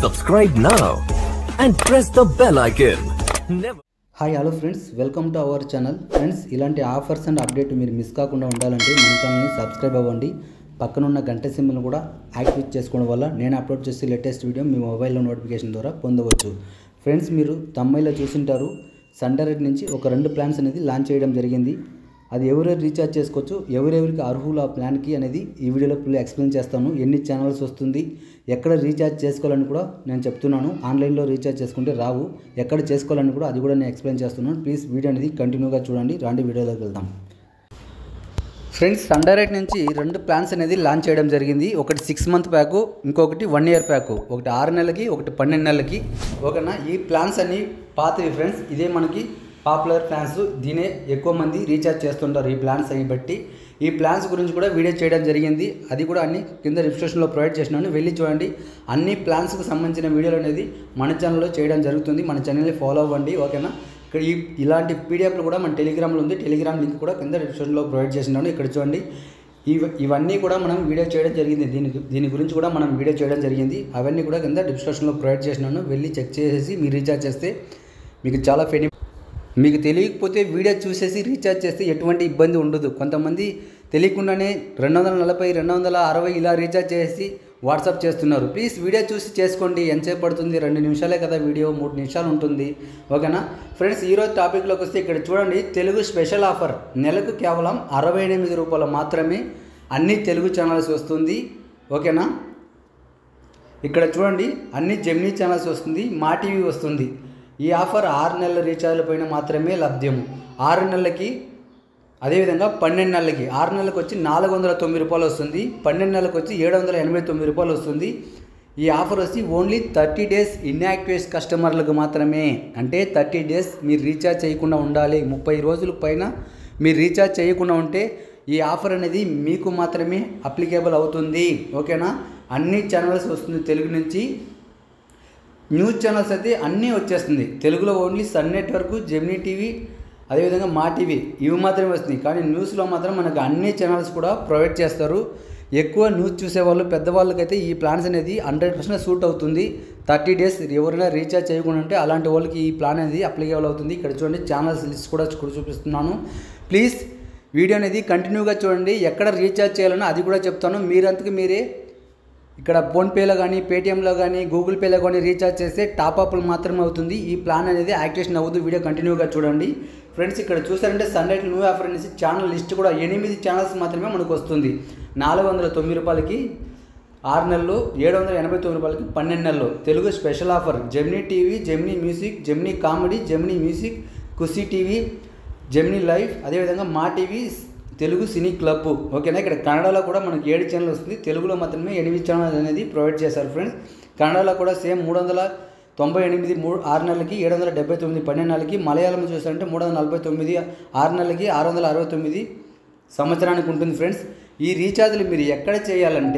Subscribe now and press the bell icon. Never. Hi hello friends welcome to our channel friends ఇలాంటి offers and update మీరు miss కాకుండా ఉండాలంటే మన ఛానల్ని subscribe అవ్వండి పక్కనున్న గంట సింబల్ని కూడా యాక్టివేట్ చేసుకోవడం వల్ల నేను అప్లోడ్ చేసే లేటెస్ట్ వీడియో మీ మొబైల్లో నోటిఫికేషన్ ద్వారా పొందవచ్చు ఫ్రెండ్స్ మీరు తమ్మైలో చూసింటారు సండరెడ్ నుంచి ఒక రెండు ప్లాన్స్ అనేది లాంచ్ చేయడం జరిగింది అది ఎవరెవరు రీఛార్జ్ చేసుకోవచ్చు ఎవరెవరికి అర్హులు ఆ ప్లాన్కి అనేది ఈ వీడియోలో ఫుల్ ఎక్స్ప్లెయిన్ చేస్తాను ఎన్ని ఛానల్స్ వస్తుంది ఎక్కడ రీఛార్జ్ చేసుకోవాలని కూడా నేను చెప్తున్నాను ఆన్లైన్లో రీఛార్జ్ చేసుకుంటే రావు ఎక్కడ చేసుకోవాలని కూడా అది కూడా నేను ఎక్స్ప్లెయిన్ చేస్తున్నాను ప్లీజ్ వీడియో అనేది కంటిన్యూగా చూడండి రాండి వీడియోలోకి వెళ్దాం ఫ్రెండ్స్ సండైరెక్ట్ నుంచి రెండు ప్లాన్స్ అనేది లాంచ్ చేయడం జరిగింది ఒకటి సిక్స్ మంత్ ప్యాకు ఇంకొకటి వన్ ఇయర్ ప్యాకు ఒకటి ఆరు నెలలకి ఒకటి పన్నెండు నెలలకి ఓకేనా ఈ ప్లాన్స్ అన్ని పాతవి ఫ్రెండ్స్ ఇదే మనకి పాపులర్ ప్లాన్స్ దీనే ఎక్కువ మంది రీఛార్జ్ చేస్తుంటారు ఈ ప్లాన్స్ అవి బట్టి ఈ ప్లాన్స్ గురించి కూడా వీడియో చేయడం జరిగింది అది కూడా అన్ని కింద డిస్క్రిప్షన్లో ప్రొవైడ్ చేసినాను వెళ్ళి చూడండి అన్ని ప్లాన్స్కి సంబంధించిన వీడియోలు అనేది మన ఛానల్లో చేయడం జరుగుతుంది మన ఛానల్ని ఫాలో అవ్వండి ఓకేనా ఇక్కడ ఈ ఇలాంటి పీడిఎఫ్లు కూడా మన టెలిగ్రామ్లో ఉంది టెలిగ్రామ్ లింక్ కూడా కింద డిస్క్రిప్షన్లో ప్రొవైడ్ చేసినాను ఇక్కడ చూడండి ఇవ ఇవన్నీ కూడా మనం వీడియో చేయడం జరిగింది దీని దీని గురించి కూడా మనం వీడియో చేయడం జరిగింది అవన్నీ కూడా కింద డిస్క్రిప్షన్లో ప్రొవైడ్ చేసినాను వెళ్ళి చెక్ చేసేసి మీరు రీఛార్జ్ చేస్తే మీకు చాలా ఫెని మీకు తెలియకపోతే వీడియో చూసేసి రీఛార్జ్ చేస్తే ఎటువంటి ఇబ్బంది ఉండదు కొంతమంది తెలియకుండానే రెండు వందల నలభై రెండు వందల అరవై ఇలా రీఛార్జ్ చేసి వాట్సాప్ చేస్తున్నారు ప్లీజ్ వీడియో చూసి చేసుకోండి ఎంతసేపు పడుతుంది రెండు నిమిషాలే కదా వీడియో మూడు నిమిషాలు ఉంటుంది ఓకేనా ఫ్రెండ్స్ ఈరోజు టాపిక్లోకి వస్తే ఇక్కడ చూడండి తెలుగు స్పెషల్ ఆఫర్ నెలకు కేవలం అరవై ఎనిమిది రూపాయలు మాత్రమే అన్ని తెలుగు ఛానల్స్ వస్తుంది ఓకేనా ఇక్కడ చూడండి అన్ని జెమినీ ఛానల్స్ వస్తుంది మా టీవీ వస్తుంది ఈ ఆఫర్ ఆరు నెలల రీఛార్జ్ల పైన మాత్రమే లభ్యము ఆరు నెలలకి అదేవిధంగా పన్నెండు నెలలకి ఆరు నెలలకు వచ్చి నాలుగు వందల తొమ్మిది రూపాయలు వస్తుంది పన్నెండు నెలలకు వచ్చి ఏడు వందల ఎనభై తొమ్మిది రూపాయలు వస్తుంది ఈ ఆఫర్ వచ్చి ఓన్లీ థర్టీ డేస్ ఇన్యాక్టివేస్ కస్టమర్లకు మాత్రమే అంటే థర్టీ డేస్ మీరు రీఛార్జ్ చేయకుండా ఉండాలి ముప్పై రోజుల పైన మీరు రీఛార్జ్ చేయకుండా ఉంటే ఈ ఆఫర్ అనేది మీకు మాత్రమే అప్లికేబుల్ అవుతుంది ఓకేనా అన్ని ఛానల్స్ వస్తుంది తెలుగు నుంచి న్యూస్ ఛానల్స్ అయితే అన్నీ వచ్చేస్తుంది తెలుగులో only Sun network Gemini TV అదేవిధంగా మా టీవీ ఇవి మాత్రమే వస్తుంది కానీ న్యూస్లో మాత్రం మనకు అన్ని ఛానల్స్ కూడా ప్రొవైడ్ చేస్తారు ఎక్కువ న్యూస్ చూసేవాళ్ళు పెద్దవాళ్ళకైతే ఈ ప్లాన్స్ అనేది హండ్రెడ్ పర్సెంట్ సూట్ అవుతుంది థర్టీ డేస్ ఎవరైనా రీఛార్జ్ చేయకుండా ఉంటే అలాంటి వాళ్ళకి ఈ ప్లాన్ అనేది అప్లికేబుల్ అవుతుంది ఇక్కడ చూడండి ఛానల్స్ లిస్ట్ కూడా చూ- చూపిస్తున్నాను ప్లీజ్ వీడియో అనేది కంటిన్యూగా చూడండి ఎక్కడ రీఛార్జ్ చేయాలనో అది కూడా చెప్తాను మీరంతకు మీరే ఇక్కడ ఫోన్పేలో కానీ పేటిఎంలో కానీ గూగుల్ పేలో కానీ రీఛార్జ్ చేస్తే టాప్ అప్లు మాత్రమే అవుతుంది ఈ ప్లాన్ అనేది యాక్టివేషన్ అవ్వదు వీడియో కంటిన్యూగా చూడండి ఫ్రెండ్స్ ఇక్కడ చూసారంటే సండే న్యూ ఆఫర్ అనేసి ఛానల్ లిస్ట్ కూడా ఎనిమిది ఛానల్స్ మాత్రమే మనకు వస్తుంది నాలుగు వందల తొమ్మిది రూపాయలకి ఆరు నెలలు ఏడు వందల ఎనభై తొమ్మిది రూపాయలకి పన్నెండు నెలలు Telugu special offer Gemini TV Gemini music Gemini comedy Gemini music Kushi TV Gemini live అదేవిధంగా మా టీవీ తెలుగు సినీ క్లబ్ ఓకేనా ఇక్కడ కన్నడలో కూడా మనకి ఏడు ఛానల్ వస్తుంది తెలుగులో మాత్రమే ఎనిమిది ఛానల్ అనేది ప్రొవైడ్ చేశారు ఫ్రెండ్స్ కన్నడలో కూడా సేమ్ మూడు వందల తొంభై ఎనిమిది మూడు ఆరు నెలలకి ఏడు వందల డెబ్బై తొమ్మిది పన్నెండు నెలలకి మలయాళం చూసారంటే మూడు వందల నలభై తొమ్మిది ఆరు నెలలకి ఆరు వందల అరవై తొమ్మిది సంవత్సరానికి ఉంటుంది ఫ్రెండ్స్ ఈ రీఛార్జ్లు మీరు ఎక్కడ చేయాలంటే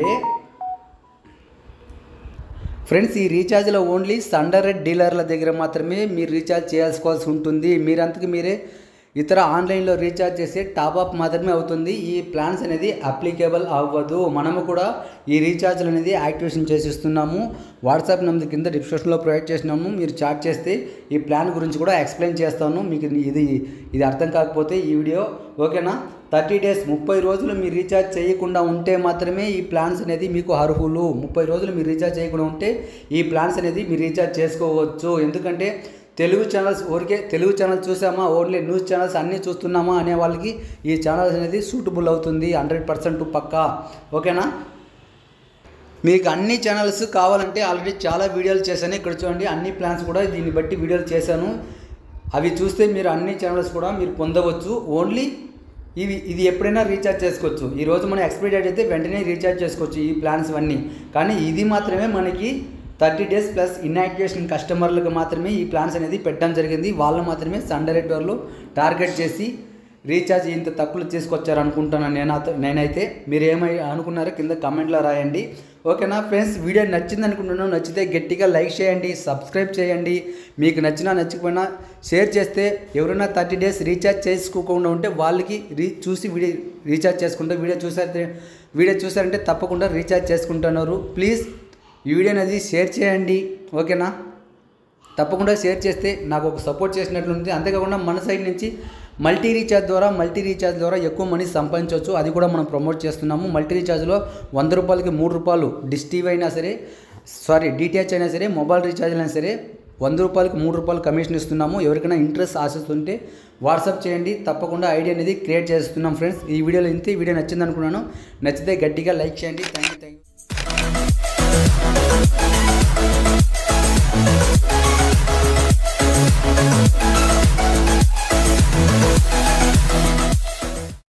ఫ్రెండ్స్ ఈ రీఛార్జ్లో ఓన్లీ సండరెడ్ డీలర్ల దగ్గర మాత్రమే మీరు రీఛార్జ్ చేయాల్సుకోవాల్సి ఉంటుంది మీరంతకు మీరే ఇతర ఆన్లైన్లో రీఛార్జ్ చేసే టాప్ అప్ మాత్రమే అవుతుంది ఈ ప్లాన్స్ అనేది అప్లికేబుల్ అవ్వదు మనము కూడా ఈ రీఛార్జ్లు అనేది యాక్టివేషన్ చేసి ఇస్తున్నాము వాట్సాప్ నెంబర్ కింద డిస్క్రిప్షన్లో ప్రొవైడ్ చేసినాము మీరు చాట్ చేస్తే ఈ ప్లాన్ గురించి కూడా ఎక్స్ప్లెయిన్ చేస్తాను మీకు ఇది ఇది అర్థం కాకపోతే ఈ వీడియో ఓకేనా థర్టీ డేస్ ముప్పై రోజులు మీరు రీఛార్జ్ చేయకుండా ఉంటే మాత్రమే ఈ ప్లాన్స్ అనేది మీకు అర్హులు ముప్పై రోజులు మీరు రీఛార్జ్ చేయకుండా ఉంటే ఈ ప్లాన్స్ అనేది మీరు రీఛార్జ్ చేసుకోవచ్చు ఎందుకంటే తెలుగు ఛానల్స్ ఊరికే తెలుగు ఛానల్ చూసామా ఓన్లీ న్యూస్ ఛానల్స్ అన్నీ చూస్తున్నామా అనే వాళ్ళకి ఈ ఛానల్స్ అనేది సూటబుల్ అవుతుంది హండ్రెడ్ పర్సెంట్ పక్కా ఓకేనా మీకు అన్ని ఛానల్స్ కావాలంటే ఆల్రెడీ చాలా వీడియోలు చేశాను ఇక్కడ చూడండి అన్ని ప్లాన్స్ కూడా దీన్ని బట్టి వీడియోలు చేశాను అవి చూస్తే మీరు అన్ని ఛానల్స్ కూడా మీరు పొందవచ్చు ఓన్లీ ఇవి ఇది ఎప్పుడైనా రీఛార్జ్ చేసుకోవచ్చు ఈ రోజు మనం ఎక్స్పైరీ డేట్ అయితే వెంటనే రీఛార్జ్ చేసుకోవచ్చు ఈ ప్లాన్స్ అన్నీ కానీ ఇది మాత్రమే మనకి థర్టీ డేస్ ప్లస్ ఇన్యాక్టివేషన్ కస్టమర్లకు మాత్రమే ఈ ప్లాన్స్ అనేది పెట్టడం జరిగింది వాళ్ళు మాత్రమే సండరెట్ వాళ్ళు టార్గెట్ చేసి రీఛార్జ్ ఇంత తక్కువ తీసుకొచ్చారు అనుకుంటున్నాను నేను నేనైతే మీరు ఏమై అనుకున్నారో కింద కామెంట్లో రాయండి ఓకేనా ఫ్రెండ్స్ వీడియో నచ్చింది అనుకుంటున్నాను నచ్చితే గట్టిగా లైక్ చేయండి సబ్స్క్రైబ్ చేయండి మీకు నచ్చినా నచ్చకపోయినా షేర్ చేస్తే ఎవరైనా థర్టీ డేస్ రీఛార్జ్ చేసుకోకుండా ఉంటే వాళ్ళకి రీ చూసి వీడియో రీఛార్జ్ చేసుకుంటే వీడియో చూసారంటే వీడియో చూసారంటే తప్పకుండా రీఛార్జ్ చేసుకుంటున్నారు ప్లీజ్ ఈ వీడియో అనేది షేర్ చేయండి ఓకేనా తప్పకుండా షేర్ చేస్తే నాకు ఒక సపోర్ట్ చేసినట్లుంది అంతేకాకుండా మన సైడ్ నుంచి మల్టీ రీఛార్జ్ ద్వారా మల్టీ రీఛార్జ్ ద్వారా ఎక్కువ మనీ సంపాదించవచ్చు అది కూడా మనం ప్రమోట్ చేస్తున్నాము మల్టీ రీఛార్జ్లో వంద రూపాయలకి మూడు రూపాయలు డిష్ టీవీ అయినా సరే సారీ డిటిహెచ్ అయినా సరే మొబైల్ రీఛార్జ్ అయినా సరే వంద రూపాయలకి మూడు రూపాయలు కమిషన్ ఇస్తున్నాము ఎవరికైనా ఇంట్రెస్ట్ ఆశిస్తుంటే వాట్సాప్ చేయండి తప్పకుండా ఐడియా అనేది క్రియేట్ చేస్తున్నాం ఫ్రెండ్స్ ఈ వీడియోలో ఇంతే ఈ వీడియో నచ్చింది అనుకున్నాను నచ్చితే గట్టిగా లైక్ చేయండి థ్యాంక్ యూ థ్యాంక్ యూ